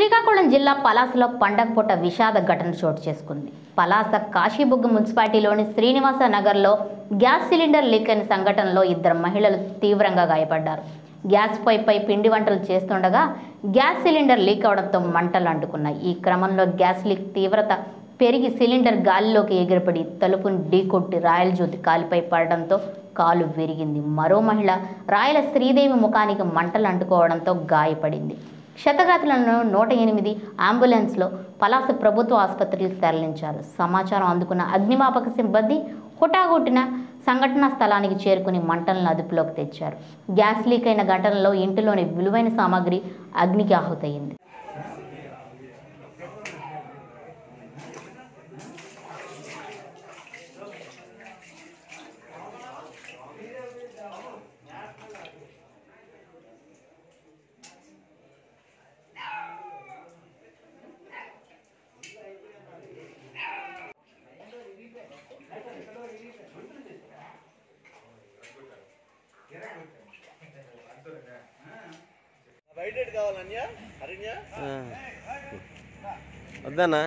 శ్రీకాకుళం జిల్లా పలాసలో పండగ పూట విషాద ఘటన చోటు చేసుకుంది పలాస కాశీబుగ్గ మున్సిపాలిటీలోని శ్రీనివాస నగర్లో గ్యాస్ సిలిండర్ లీక్ అయిన సంఘటనలో ఇద్దరు మహిళలు తీవ్రంగా గాయపడ్డారు గ్యాస్ పైపై పిండి వంటలు చేస్తుండగా గ్యాస్ సిలిండర్ లీక్ అవడంతో మంటలు అంటుకున్నాయి ఈ క్రమంలో గ్యాస్ లీక్ తీవ్రత పెరిగి సిలిండర్ గాలిలోకి ఎగిరిపడి తలుపును ఢీకొట్టి రాయల జ్యోతి కాలుపై పడడంతో కాలు విరిగింది మరో మహిళ రాయల శ్రీదేవి ముఖానికి మంటలు అంటుకోవడంతో గాయపడింది క్షతగాతులను నూట ఎనిమిది అంబులెన్స్లో పలాస ప్రభుత్వ ఆసుపత్రికి తరలించారు సమాచారం అందుకున్న అగ్నిమాపక సిబ్బంది హుటాహుటిన సంఘటనా స్థలానికి చేరుకుని మంటలను అదుపులోకి తెచ్చారు గ్యాస్ లీక్ అయిన ఘటనలో ఇంటిలోని విలువైన సామాగ్రి అగ్నికి ఆహుతయింది వైడెడ్ కావాలన్యా అరణ్య వద్దనా